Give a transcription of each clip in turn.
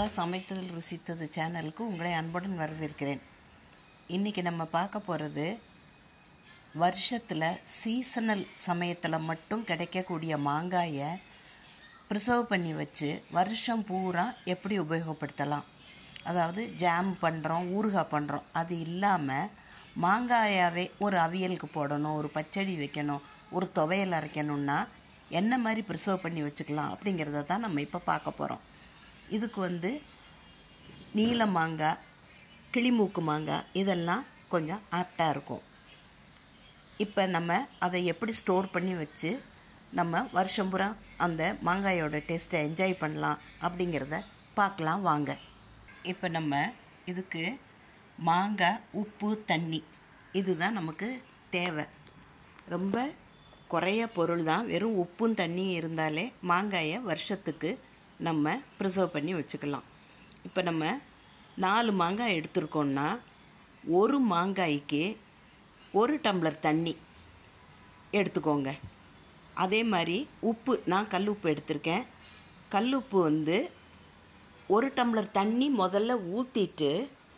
சமைத்ததில் ருசித்தது சேனலுக்கு உங்களை அன்புடன் வரவேற்கிறேன் இன்றைக்கி நம்ம பார்க்க போகிறது வருஷத்தில் சீசனல் சமயத்தில் மட்டும் கிடைக்கக்கூடிய மாங்காயை ப்ரிசர்வ் பண்ணி வச்சு வருஷம் பூரா எப்படி உபயோகப்படுத்தலாம் அதாவது ஜாம் பண்ணுறோம் ஊறுகாய் பண்ணுறோம் அது இல்லாமல் மாங்காயாவே ஒரு அவியலுக்கு போடணும் ஒரு பச்சடி வைக்கணும் ஒரு துவையல் அரைக்கணும்னா என்ன மாதிரி ப்ரிசர்வ் பண்ணி வச்சுக்கலாம் அப்படிங்கிறத தான் நம்ம இப்போ பார்க்க போகிறோம் இதுக்கு வந்து நீல மாங்காய் கிளிமூக்கு மாங்காய் இதெல்லாம் கொஞ்சம் ஆப்டாக இருக்கும் இப்போ நம்ம அதை எப்படி ஸ்டோர் பண்ணி வச்சு நம்ம வருஷம் பூரா அந்த மாங்காயோட டேஸ்ட்டை என்ஜாய் பண்ணலாம் அப்படிங்கிறத பார்க்கலாம் வாங்க இப்போ நம்ம இதுக்கு மாங்காய் உப்பு தண்ணி இதுதான் நமக்கு தேவை ரொம்ப குறைய பொருள் தான் வெறும் உப்பும் தண்ணியும் இருந்தாலே மாங்காயை வருஷத்துக்கு நம்ம ப்ரிசர்வ் பண்ணி வச்சுக்கலாம் இப்போ நம்ம நாலு மாங்காய் எடுத்திருக்கோம்னா ஒரு மாங்காய்க்கு ஒரு டம்ளர் தண்ணி எடுத்துக்கோங்க அதே மாதிரி உப்பு நான் கல் உப்பு எடுத்திருக்கேன் கல் உப்பு வந்து ஒரு டம்ளர் தண்ணி முதல்ல ஊற்றிட்டு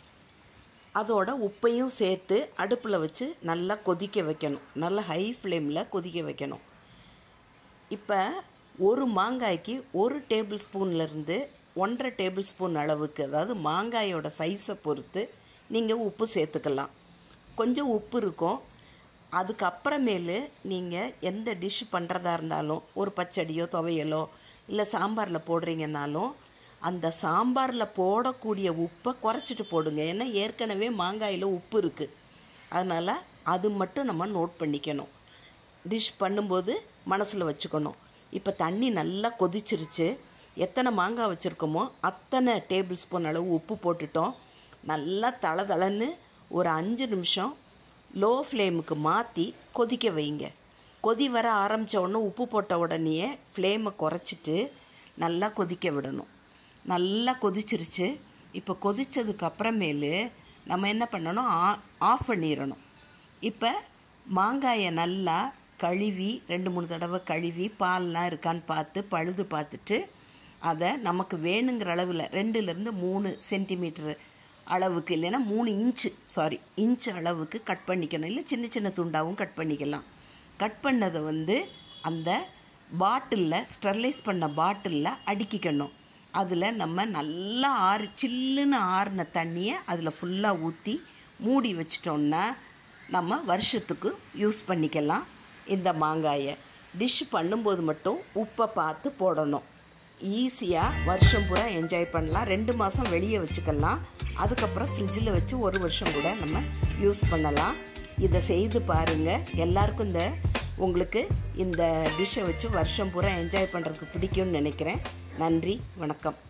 அதோட உப்பையும் சேர்த்து அடுப்பில் வச்சு நல்லா கொதிக்க வைக்கணும் நல்லா ஹை ஃப்ளேமில் கொதிக்க வைக்கணும் இப்போ ஒரு மாங்காய்க்கு ஒரு டேபிள் ஸ்பூன்லேருந்து ஒன்றரை டேபிள் ஸ்பூன் அளவுக்கு அதாவது மாங்காயோட சைஸை பொறுத்து நீங்கள் உப்பு சேர்த்துக்கலாம் கொஞ்சம் உப்பு இருக்கும் அதுக்கப்புறமேலு நீங்கள் எந்த டிஷ் பண்ணுறதா இருந்தாலும் ஒரு பச்சடியோ துவையலோ இல்லை சாம்பாரில் போடுறீங்கன்னாலும் அந்த சாம்பாரில் போடக்கூடிய உப்பை குறைச்சிட்டு போடுங்க ஏன்னா ஏற்கனவே மாங்காயில் உப்பு இருக்குது அதனால் அது மட்டும் நம்ம நோட் பண்ணிக்கணும் டிஷ் பண்ணும்போது மனசில் வச்சுக்கணும் இப்போ தண்ணி நல்லா கொதிச்சிருச்சு எத்தனை மாங்காய் வச்சுருக்கோமோ அத்தனை டேபிள் ஸ்பூன் அளவு உப்பு போட்டுட்டோம் நல்லா தள தளன்னு ஒரு அஞ்சு நிமிஷம் லோ ஃப்ளேமுக்கு மாற்றி கொதிக்க வைங்க கொதி வர ஆரம்பித்த உடனே உப்பு போட்ட உடனேயே ஃப்ளேமை குறைச்சிட்டு நல்லா கொதிக்க விடணும் நல்லா கொதிச்சிருச்சு இப்போ கொதித்ததுக்கு அப்புறமேலு நம்ம என்ன பண்ணணும் ஆஃப் பண்ணிடணும் இப்போ மாங்காயை நல்லா கழுவி ரெண்டு மூணு தடவை கழுவி பால்லாம் இருக்கான்னு பார்த்து பழுது பார்த்துட்டு அதை நமக்கு வேணுங்கிற அளவில் ரெண்டுலேருந்து மூணு சென்டிமீட்டரு அளவுக்கு இல்லைன்னா மூணு இன்ச்சு சாரி இன்ச் அளவுக்கு கட் பண்ணிக்கணும் இல்லை சின்ன சின்ன துண்டாகவும் கட் பண்ணிக்கலாம் கட் பண்ணதை வந்து அந்த பாட்டிலில் ஸ்டெர்லைஸ் பண்ண பாட்டிலில் அடுக்கிக்கணும் அதில் நம்ம நல்லா ஆறு சில்லுன்னு ஆறின தண்ணியை அதில் ஃபுல்லாக ஊற்றி மூடி வச்சிட்டோம்னா நம்ம வருஷத்துக்கு யூஸ் பண்ணிக்கலாம் இந்த மாங்காயை டிஷ் பண்ணும்போது மட்டும் உப்பை பார்த்து போடணும் ஈஸியாக வருஷம் பூரா என்ஜாய் பண்ணலாம் ரெண்டு மாதம் வெளியே வச்சுக்கலாம் அதுக்கப்புறம் ஃப்ரிட்ஜில் வச்சு ஒரு வருஷம் கூட நம்ம யூஸ் பண்ணலாம் இதை செய்து பாருங்கள் எல்லாருக்கும் இந்த உங்களுக்கு இந்த டிஷ்ஷை வச்சு வருஷம் பூரா என்ஜாய் பண்ணுறதுக்கு பிடிக்கும்னு நினைக்கிறேன் நன்றி வணக்கம்